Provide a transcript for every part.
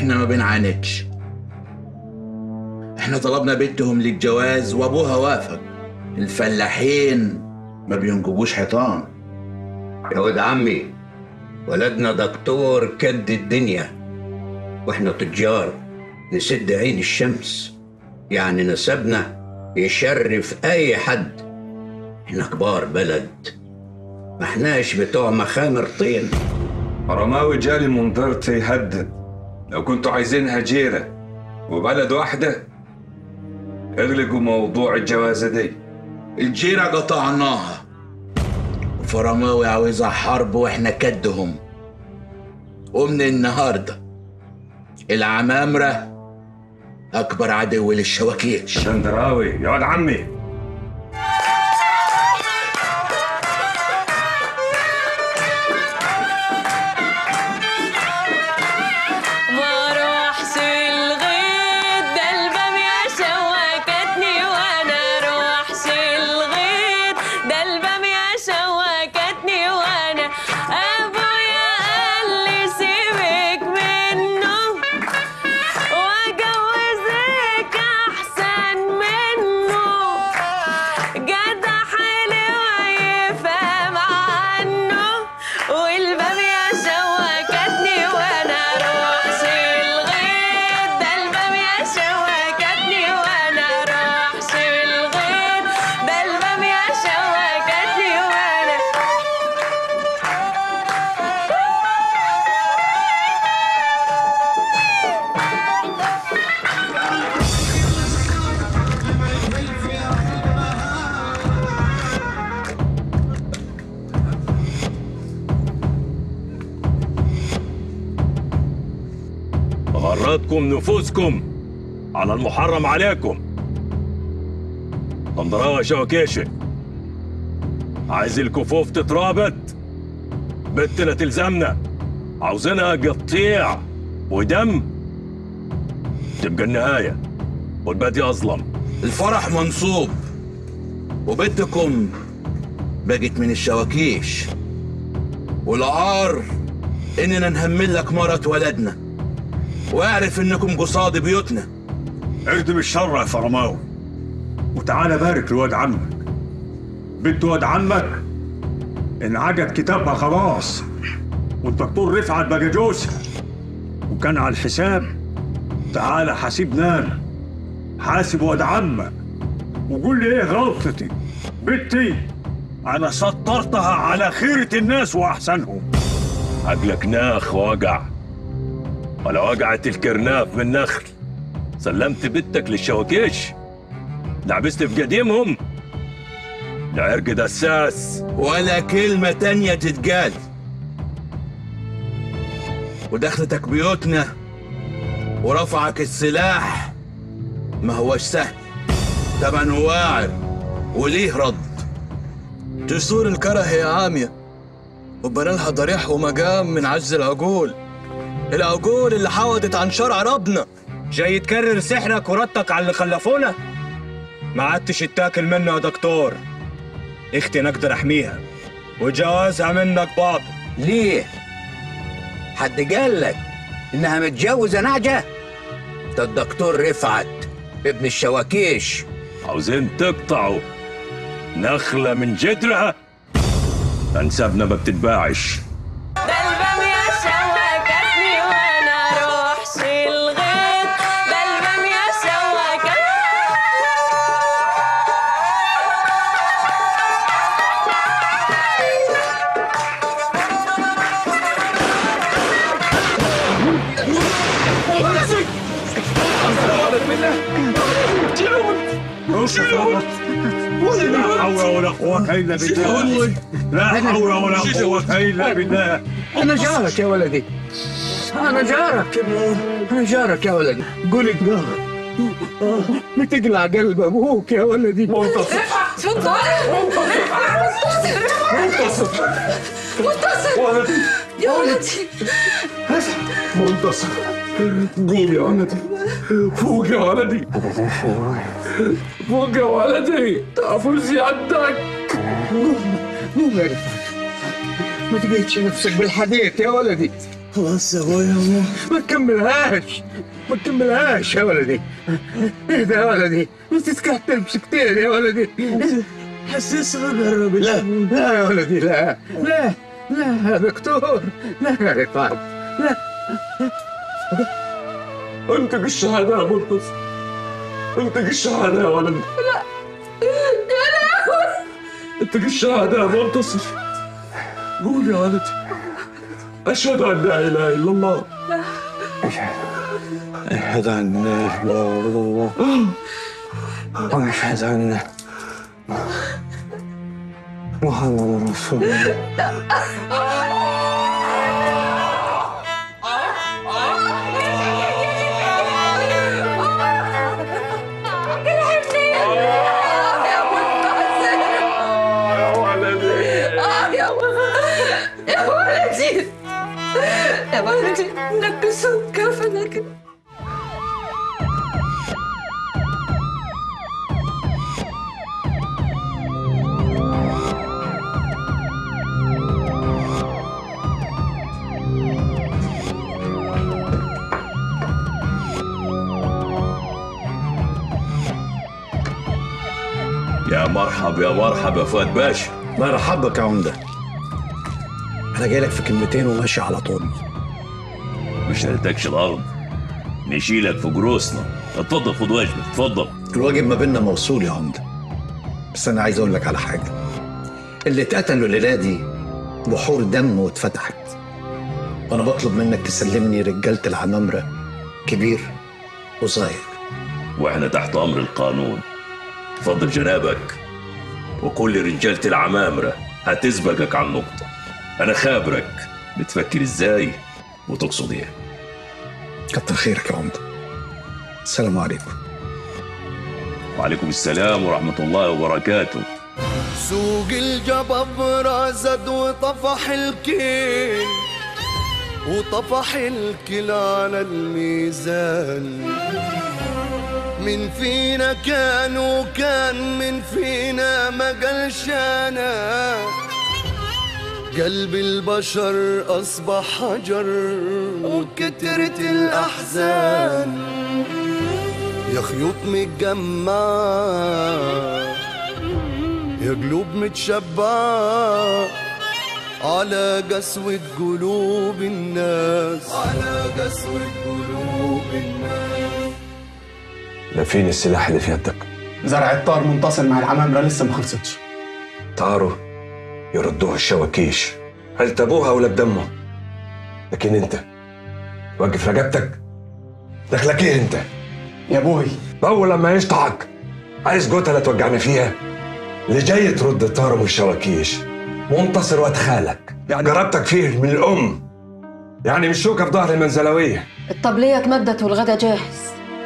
احنا ما بنعاندش احنا طلبنا بنتهم للجواز وابوها وافق الفلاحين ما بينجبوش حيطان يا ولد عمي ولدنا دكتور كد الدنيا واحنا تجار نسد عين الشمس يعني نسبنا يشرف اي حد احنا كبار بلد ما احناش بتوع مخامر طين رماوي جالي منظرتي يهدد لو كنتوا عايزينها جيرة وبلد واحدة اغلقوا موضوع الجوازة دي الجيرة قطعناها وفرماوي عاوزها حرب واحنا كدهم ومن النهاردة العمامرة أكبر عدو للشواكيش شندراوي يا ولد عمي ما اروحش الغيط ده البامية شوكتني وانا اروحش الغيط ده البامية شوكتني وانا ابويا قال لي سيبك منه واجوزك احسن منه جدع حلو يفهم عنه والبامية شوكتني وانا اروحش الغيط ده البامية شوكتني وانا اروحش الغيط ده البامية شوكتني وانا غرتكم نفوسكم على المحرم عليكم طندراوة شوكيشة عايز الكفوف تترابط بنتنا تلزمنا عاوزينها قطيع ودم تبقى النهاية والبادي أظلم الفرح منصوب وبنتكم بقت من الشواكيش والعار اننا نهمل لك مرة ولدنا واعرف انكم قصاد بيوتنا اردم الشر يا فرماوي وتعالى بارك لواد عمك بنت واد عمك انعجت كتابها خلاص والدكتور رفعت بقى جوزها وكان على الحساب تعالى حاسبنا انا حاسب واد عمك وقول لي ايه غلطتي بنتي انا سطرتها على خيرة الناس واحسنهم عقلك ناخ وقع ولا وقعت الكرناف من نخل سلمت بنتك للشواكيش لعبست في قديمهم لعرق دساس ولا كلمة تانية تتقال ودخلتك بيوتنا ورفعك السلاح ما هوش سهل تمن واعر وليه رد جسور الكره يا عامية وبنالها ضريح ومجام من عجز العقول العقول اللي حودت عن شرع ربنا جاي تكرر سحرك وردك على اللي خلفونا ما عدتش تاكل منه يا دكتور اختي نقدر احميها وجوازها منك باطل ليه حد قال لك انها متجوزه نعجه ده الدكتور رفعت ابن الشواكيش عاوزين تقطعوا نخلة من جدرها أنسابنا ما بتتباعش ده البامية شوكتني وانا اروحش الغيط ده البامية شوكتني لا حول ولا قوة إلا بالله لا حول ولا قوة إلا بالله انا جارك يا ولدي انا جارك انا جارك يا ولدي قولي جارك بتقلع قلب ابوك يا ولدي منتصر منتصر منتصر يا ولدي منتصر قول يا ولدي فوق يا ولدي فوق يا ولدي تعفوز يدك مو غير ما تقيتش نفسك بالحديث يا ولدي خلاص يا ابويا ما تكملهاش ما تكملهاش يا ولدي ايه ده يا ولدي ما تتكتل بسكتين يا ولدي حسسها قرب لا لا يا ولدي لا لا لا يا دكتور لا يا رفعت لا انتج الشهادة يا منتصر انتج الشهادة يا ولدي لا يا لهوي انتج الشهادة يا منتصر قول يا ولدي أشهد أن لا إله إلا الله أشهد أن لا إله إلا الله وأشهد أن محمد رسول الله يا ولدي يا ولدي نكسوا كفنك يا مرحب يا مرحب يا فؤاد باشا مرحبك يا عمدة أنا جاي لك في كلمتين وماشي على طول مش هنتكش الأرض نشيلك في جروسنا اتفضل خد واجبك اتفضل الواجب ما بيننا موصول يا عمدة بس أنا عايز أقول لك على حاجة اللي اتقتلوا الليلة دي بحور دم واتفتحت وأنا بطلب منك تسلمني رجالة العمامرة كبير وصغير واحنا تحت أمر القانون اتفضل جنابك وكل رجالة العمامرة هتسبقك على النقطة أنا خابرك بتفكر إزاي وتقصد إيه كتر خيرك يا عمدة السلام عليكم وعليكم السلام ورحمة الله وبركاته سوق الجبابرة زاد وطفح الكيل وطفح الكل على الميزان من فينا كان وكان من فينا ما قالش انا قلب البشر اصبح حجر وكترت الاحزان يا خيوط متجمعه يا قلوب متشبعة على قسوة قلوب الناس على قسوة قلوب الناس ده فين السلاح اللي في يدك؟ زرع الطار منتصر مع العمامرة لسه ما خلصتش طاروا يردوها الشواكيش هل تابوها ولا بدمه لكن انت وقف رقبتك دخلك ايه انت يا ابوي اول لما يشطحك عايز قتلة توجعنا فيها اللي جاي ترد الطارم والشواكيش منتصر واد خالك يعني قربتك فيه من الام يعني مش شوكه في ظهر المنزلويه الطبلية اتمدت والغدا جاهز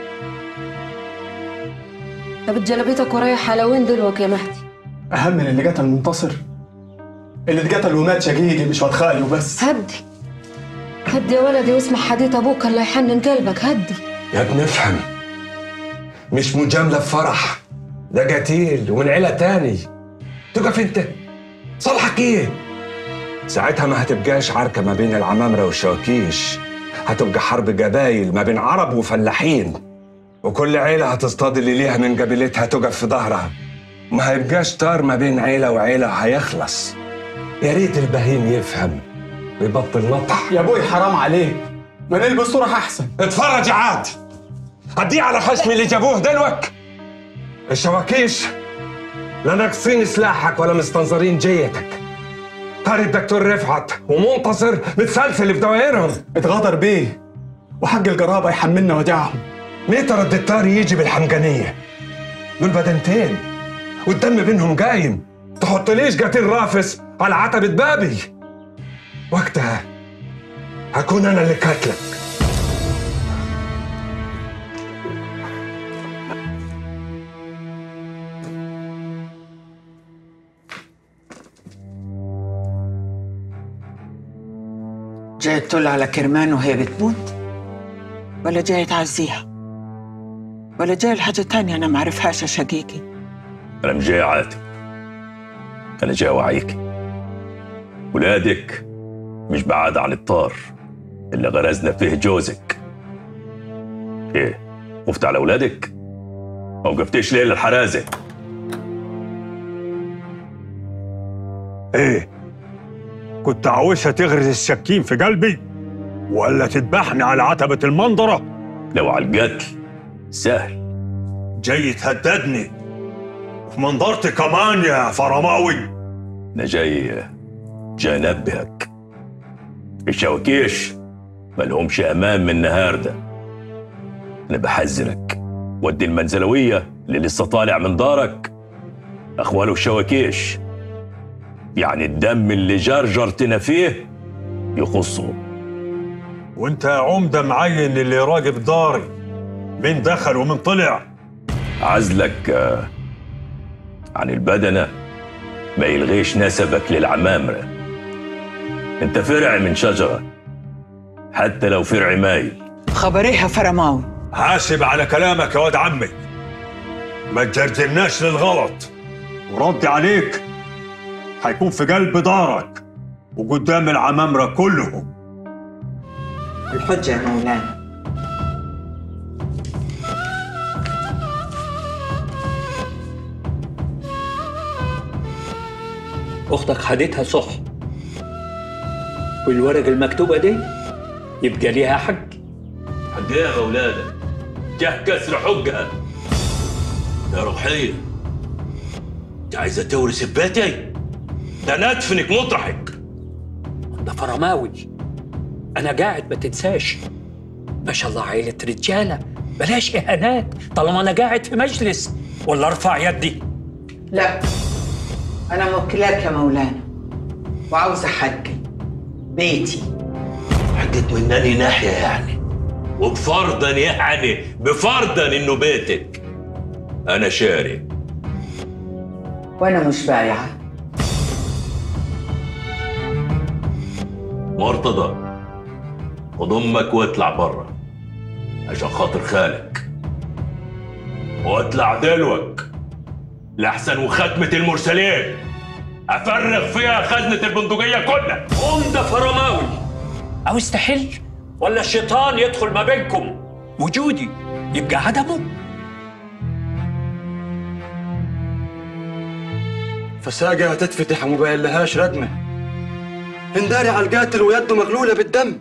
طب جلبيتك ورايح على وين دلوك يا مهدي أهم من اللي قتل منتصر اللي اتقتل ومات شقيقي مش واد خالي وبس هدي هدي يا ولدي واسمع حديث ابوك الله يحنن قلبك هدي يا ابني افهم مش مجامله بفرح ده قتيل ومن عيله تاني تقف انت صالحك ايه ساعتها ما هتبقاش عركه ما بين العمامره والشواكيش هتبقى حرب قبايل ما بين عرب وفلاحين وكل عيله هتصطاد اللي ليها من قبيلتها تقف في ظهرها ما هيبقاش طار ما بين عيله وعيله هيخلص يا ريت البهيم يفهم ويبطل نطح يا ابوي حرام عليك ما نلبس صورة أحسن اتفرج يا عاد هدي على خشمي اللي جابوه دلوك الشواكيش لا ناقصين سلاحك ولا مستنظرين جيتك طاري الدكتور رفعت ومنتصر متسلسل في دوائرهم اتغدر بيه وحق القرابة يحملنا وجعهم متى رد الطاري يجي بالحمجانية دول بدنتين والدم بينهم قايم تحط ليش قتيل رافس على عتبة بابي وقتها هكون أنا اللي قاتلك جاي تطل على كرمان وهي بتموت ولا جاي تعزيها ولا جاي لحاجة تانية أنا معرفهاش يا شقيقي أنا مش جاي عاتب أنا جاي أوعيك ولادك مش بعاد عن الطار اللي غرزنا فيه جوزك ايه خفت على اولادك ما وقفتيش ليه للحرازه ايه كنت عاوزها تغرز السكين في قلبي ولا تذبحني على عتبة المنظرة لو على القتل سهل جاي تهددني وفي منظرتي كمان يا فرماوي انا جاي جاي انبهك الشواكيش ملهمش امان من النهار ده انا بحذرك ودي المنزلويه اللي لسه طالع من دارك اخواله الشواكيش يعني الدم اللي جرجرتنا فيه يخصهم وانت يا عمدة معين اللي راقب داري مين دخل ومين طلع عزلك آه، عن البدنة ما يلغيش نسبك للعمامرة انت فرع من شجرة حتى لو فرع مايل خبريها فرماوي حاسب على كلامك يا واد عمي ما تجرجرناش للغلط وردي عليك هيكون في قلب دارك وقدام العمامرة كلهم الحجة يا مولانا اختك خدتها صح والورق المكتوبه دي يبقى ليها حق حقها يا مولانا جه كسر حقها يا روحية انت عايزة تورث بيتي ده انا ادفنك مطرحك ده فرماوي انا قاعد ما تنساش ما شاء الله عيلة رجالة بلاش إهانات طالما أنا قاعد في مجلس ولا أرفع يدي لا أنا موكلاك يا مولانا وعاوزة حقي بيتي حقك منني ناحية يعني وبفرضا يعني بفرضا انه بيتك انا شاري وأنا مش بايعة مرتضى خد امك واطلع بره عشان خاطر خالك واطلع دلوك لحسن وختمة المرسلين افرغ فيها خزنة البندقية كلها قوم ده فرماوي أو استحل ولا الشيطان يدخل ما بينكم وجودي يبقى عدمه فساقة هتتفتح وما بينلهاش ردمة انداري على القاتل ويده مغلولة بالدم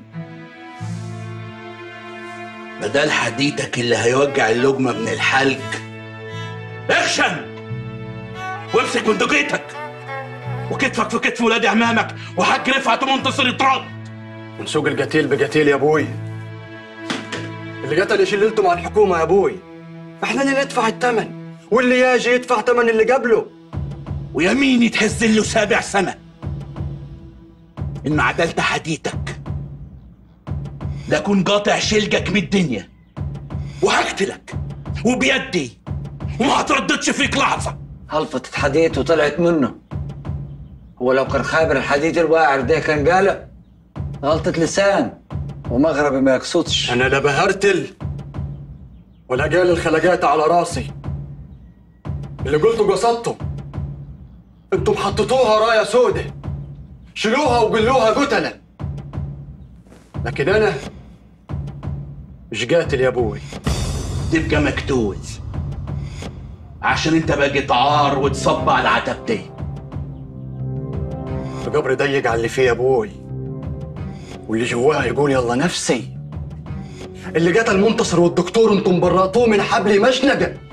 بدل حديدك اللي هيوجع اللقمة من الحلق اخشن وامسك بندقيتك وكتفك في كتف ولاد عمامك وحق رفعت ومنتصر يترد ونسوق القتيل بقتيل يا ابوي اللي قتل يشيلته مع الحكومة يا ابوي احنا اللي ندفع الثمن واللي يجي يدفع ثمن اللي قبله ويمين يتهز له سابع سنة إن ما عدلت حديتك لكن قاطع شلقك من الدنيا وهقتلك وبيدي وما هترددش فيك لحظة هلفت حديد وطلعت منه هو لو كان خابر الحديد الواعر ده كان قاله غلطة لسان ومغربي ما يقصدش انا لا بهرتل ولا قال الخلقات على راسي اللي قلته قصدته انتم حطيتوها رايه سودة شيلوها وقلوها قتله لكن انا مش قاتل يا ابوي تبقى مكتوز عشان انت بقيت عار وتصب على عتبتي القبر ضيق على اللي فيه يا ابوي واللي جواها يقول يلا نفسي اللي قتل منتصر والدكتور انتم براتوه من حبل مشنقه